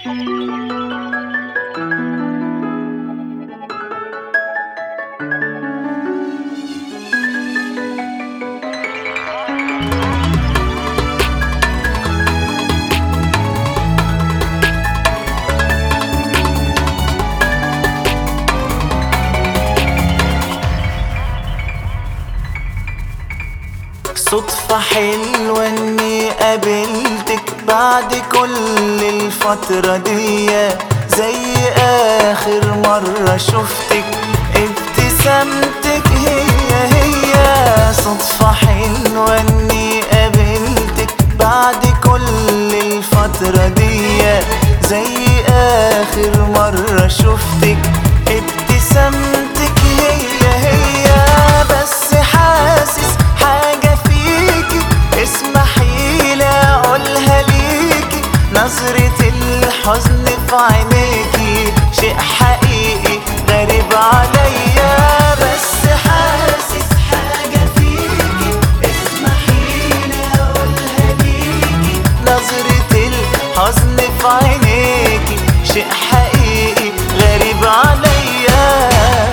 صدفة حلوة اني قابلتك بعد كل الفترة دي زي اخر مرة شفتك ابتسامتك هي هي صدفة حلوة اني قابلتك بعد كل الفترة دي زي اخر مرة شفتك ابتسامتك هي هي بس حاسس حاجة فيكي اسمحيلي اقولها ليكي نظرة الحزن في عينيكي شيء حقيقي غريب عليا بس حاسس حاجة فيكي اسمحيلي اقولها ليكي نظرة الحزن في عينيكي شيء حقيقي غريب عليا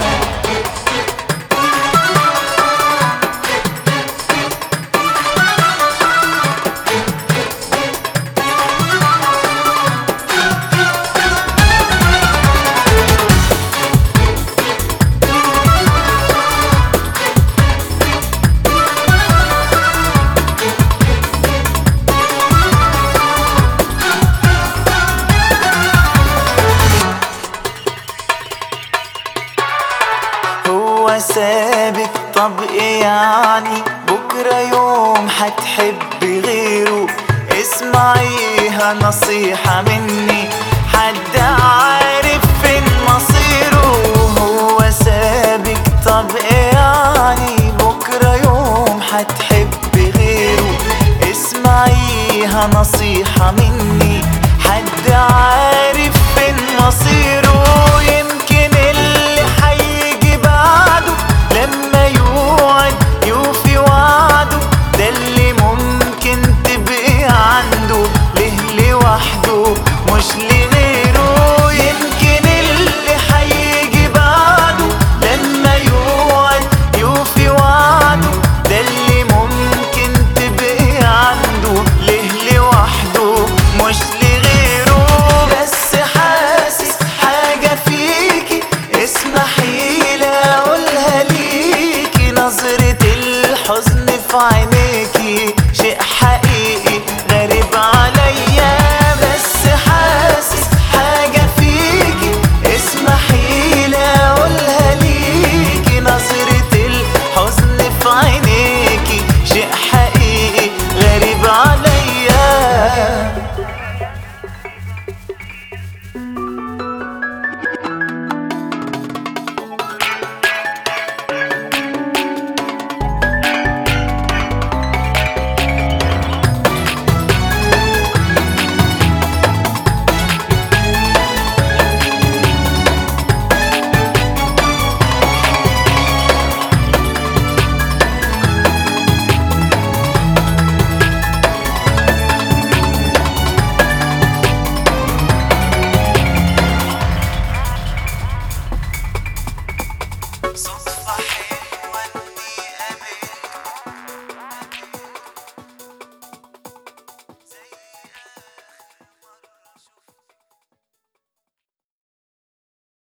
هو سابك طب ايه يعني بكرة يوم هتحبي غيره اسمعيها نصيحة مني حد عارف فين مصيره هو سابك طب ايه يعني بكرة يوم هتحبي غيره اسمعيها نصيحة مني حد عارف فين مصيره يمكن اللي هيجي بعده لما يوعد يوفي وعده ده اللي ممكن تبقي عنده ليه لوحده مش لغيره يمكن اللي هيجي بعده لما يوعد يوفي وعده ده اللي ممكن تبقي عنده ليه لوحده مش لغيره بس حاسس حاجة فيكي اسمحيلي اقولها ليكي نظرة الحزن في عينيكي شيء حقيقي غريب عليا بس حاسس حاجة فيكي اسمحيلي اقولها ليكي نظرة الحزن في عينيكي شيء حقيقي غريب عليا